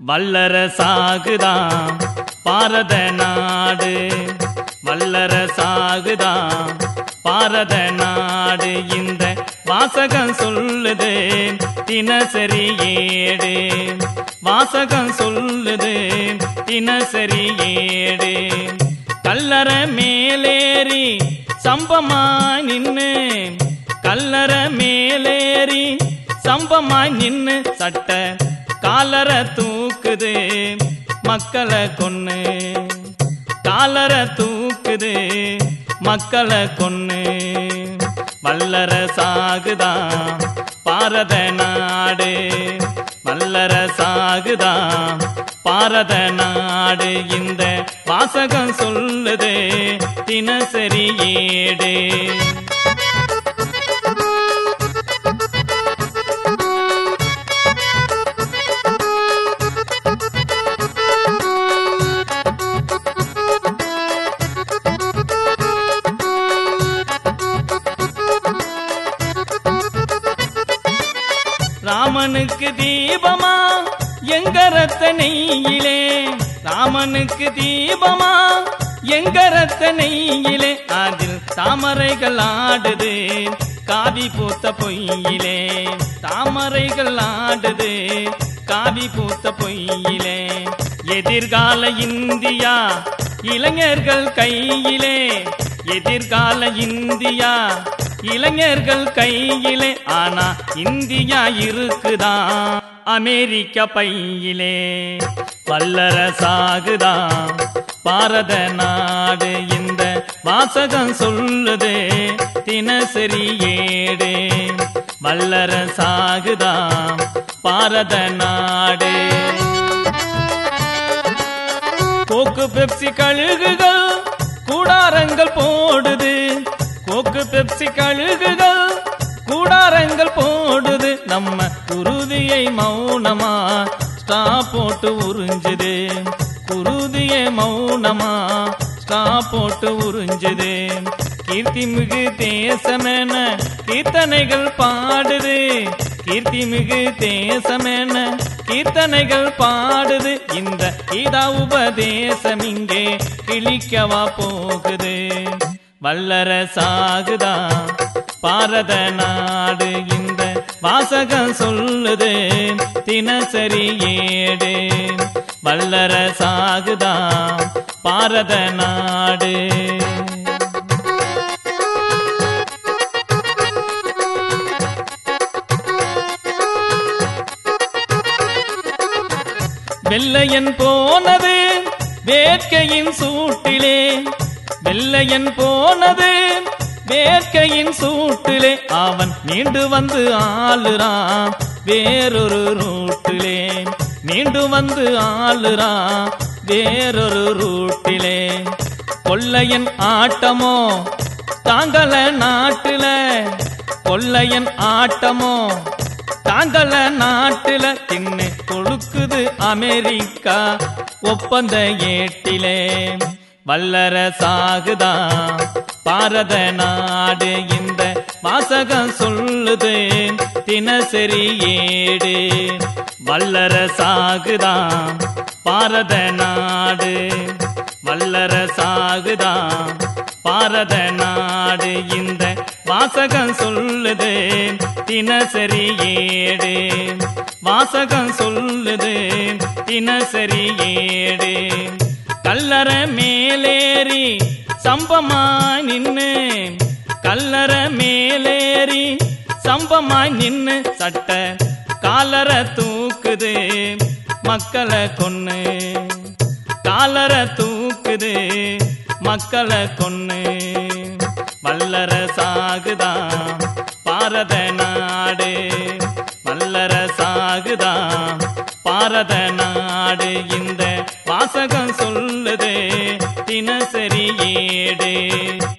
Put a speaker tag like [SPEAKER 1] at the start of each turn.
[SPEAKER 1] வல்லரசாகுதாம் பாரத நாடு வல்லரசாகுதாம் பாரத நாடு இந்த வாசகம் சொல்லுது தினசரி ஏடு வாசகம் சொல்லுது தினசரி ஏடு கல்லற மேலேறி சம்பமா நின்னு கல்லற மேலேறி சம்பமா நின்னு சட்ட காலர தூக்குது மக்களை கொன்னு காலர தூக்குது மக்களை கொன்னு வல்லர சாகுதாம் பாரத நாடு வல்லர சாகுதாம் பாரத நாடு இந்த வாசகம் சொல்லுது தினசரி ஏடு ராமனுக்கு தீபமா எங்க ரத்த நெய்யிலே ராமனுக்கு தீபமா எங்க ரத்த நெய்யிலே அதில் தாமரைகள் ஆடுது காவி பூத்த பொய்யிலே தாமரைகள் ஆடுது காவி பூத்த பொய்யிலே எதிர்கால இந்தியா இளைஞர்கள் கையிலே எதிர்கால இந்தியா இளைஞர்கள் கையிலே ஆனா இந்தியா இருக்குதான் அமெரிக்க பையிலே வல்லரசாகுதான் பாரத நாடு இந்த வாசகம் சொல்லுது தினசரி ஏடு வல்லரசாகுதான் பாரத நாடு கோக்கு பெப்சி கழுகுகள் கூடாரங்கள் போடுது கோக்கு பெப்சி கழுகுகள் கூடாரங்கள் போடுது நம்ம குருதியை மௌனமா ஸ்டா போட்டு உறிஞ்சுது குருதியை மௌனமா ஸ்டா போட்டு உறிஞ்சுது கீர்த்தி மிகு தேசமென கீர்த்தனைகள் பாடுது கீர்த்தி மிகு தேசமென கீர்த்தனைகள் பாடுது இந்த கீதா உபதேசம் இங்கே கிழிக்கவா போகுது வல்லரசாகுதா பாரத நாடு இந்த வாசகம் சொல்லுது தினசரி ஏடு வல்லரசாகுதா பாரத நாடு வெள்ளையன் போனது வேட்கையின் சூட்டிலே வெள்ளையன் போனது வேட்கையின் சூட்டிலே அவன் மீண்டு வந்து ஆளுறான் வேறொரு ரூட்டிலே மீண்டு வந்து ஆளுறான் வேறொரு ரூட்டிலே கொள்ளையன் ஆட்டமோ தாங்கள நாட்டுல கொள்ளையன் ஆட்டமோ தாங்கள நாட்டுல தின்னு கொழுக்குது அமெரிக்கா ஒப்பந்த ஏட்டிலே வல்லர சாகுதான் பாரத நாடு இந்த வாசகம் சொல்லுது தினசரி ஏடு வல்லர சாகுதான் பாரத நாடு வல்லர சாகுதான் பாரத நாடு இந்த வாசகம் சொல்லுது தினசரி ஏடு வாசகம் சொல்லுது தினசரி ஏடு கல்லற மேலேறி சம்பமா நின்னு கல்லற மேலேறி சம்பமா நின்னு சட்ட காலர தூக்குது மக்களை கொன்னு காலர தூக்குது மக்களை கொன்னு வல்லர சாகுதான் பாரத நாடு வல்லர சாகுதான் பாரத நாடு இந்த வாசகம் சொல்லுது தினசரி ஏடு